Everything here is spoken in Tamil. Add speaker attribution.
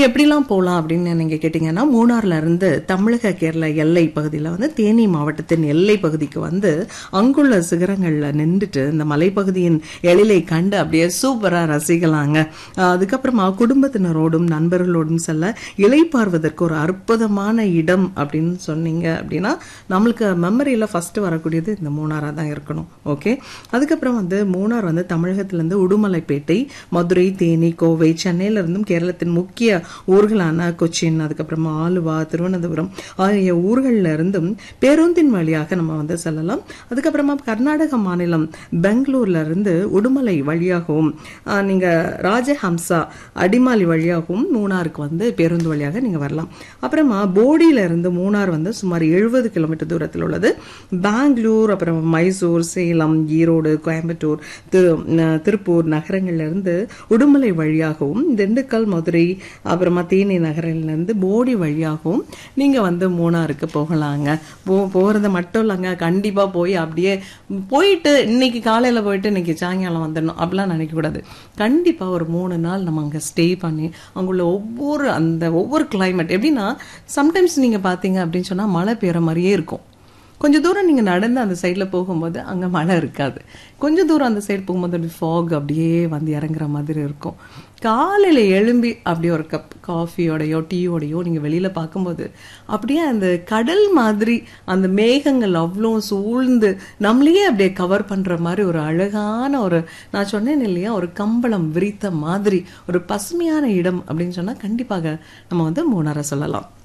Speaker 1: எப்படிலாம் போகலாம் அப்படின்னு நீங்க கேட்டீங்கன்னா மூணார்ல இருந்து தமிழக கேரள எல்லை பகுதியில் வந்து தேனி மாவட்டத்தின் எல்லை பகுதிக்கு வந்து அங்குள்ள சிகரங்கள்ல நின்றுட்டு இந்த மலைப்பகுதியின் எழிலை கண்டு அப்படியே சூப்பரா ரசிக்கலாங்க அஹ் அதுக்கப்புறமா குடும்பத்தினரோடும் நண்பர்களோடும் செல்ல இளைப்பாறுவதற்கு ஒரு அற்புதமான இடம் அப்படின்னு சொன்னீங்க அப்படின்னா நம்மளுக்கு மெமரியில ஃபர்ஸ்ட் வரக்கூடியது இந்த மூணாரா தான் இருக்கணும் ஓகே அதுக்கப்புறம் வந்து மூணார் வந்து தமிழகத்திலிருந்து உடுமலைப்பேட்டை மதுரை தேனி கோவை சென்னையில இருந்தும் கேரளத்தின் முக்கிய ஊர்களான கொச்சின் அதுக்கப்புறமா ஆலுவா திருவனந்தபுரம் ஆகிய ஊர்கள்ல இருந்தும் பேருந்தின் வழியாக நம்ம வந்து செல்லலாம் அதுக்கப்புறமா கர்நாடக மாநிலம் பெங்களூர்ல இருந்து உடுமலை வழியாகவும் ஆஹ், நீங்க ராஜஹம்சா அடிமாலி வழியாகவும் மூணாருக்கு வந்து பேருந்து வழியாக நீங்க வரலாம் அப்புறமா போடியில இருந்து மூணார் வந்து சுமார் எழுபது கிலோமீட்டர் தூரத்தில் உள்ளது பெங்களூர் அப்புறம் மைசூர் சேலம் ஈரோடு கோயம்புத்தூர் திரு ந- திருப்பூர் நகரங்கள்ல இருந்து உடுமலை வழியாகவும் திண்டுக்கல் மதுரை அப்புறமா தேனி நகரில இருந்து போடி வழியாகவும் நீங்க வந்து மூணாருக்கு போகலாங்க போ போறது மட்டும் இல்லைங்க கண்டிப்பா போய் அப்படியே போயிட்டு இன்னைக்கு காலையில போயிட்டு இன்னைக்கு சாயங்காலம் வந்துடணும் அப்படிலாம் நினைக்க கூடாது கண்டிப்பா ஒரு மூணு நாள் நம்ம அங்க ஸ்டே பண்ணி அங்குள்ள ஒவ்வொரு அந்த ஒவ்வொரு கிளைமேட் எப்படின்னா சம்டைம்ஸ் நீங்க பாத்தீங்க அப்படின்னு சொன்னா மழை பெய்யுற மாதிரியே இருக்கும் கொஞ்சம் தூரம் நீங்கள் நடந்து அந்த சைடில் போகும்போது அங்கே மழை இருக்காது கொஞ்சம் தூரம் அந்த சைடு போகும்போது அப்படி ஃபாக் அப்படியே வந்து இறங்குற மாதிரி இருக்கும் காலையில் எழும்பி அப்படியே ஒரு கப் காஃபியோடையோ டீயோடையோ நீங்கள் வெளியில் பார்க்கும்போது அப்படியே அந்த கடல் மாதிரி அந்த மேகங்கள் அவ்வளோ சூழ்ந்து நம்மளையே அப்படியே கவர் பண்ணுற மாதிரி ஒரு அழகான ஒரு நான் சொன்னேன் இல்லையா ஒரு கம்பளம் விரித்த மாதிரி ஒரு பசுமையான இடம் அப்படின்னு சொன்னால் கண்டிப்பாக நம்ம வந்து மூணாரை சொல்லலாம்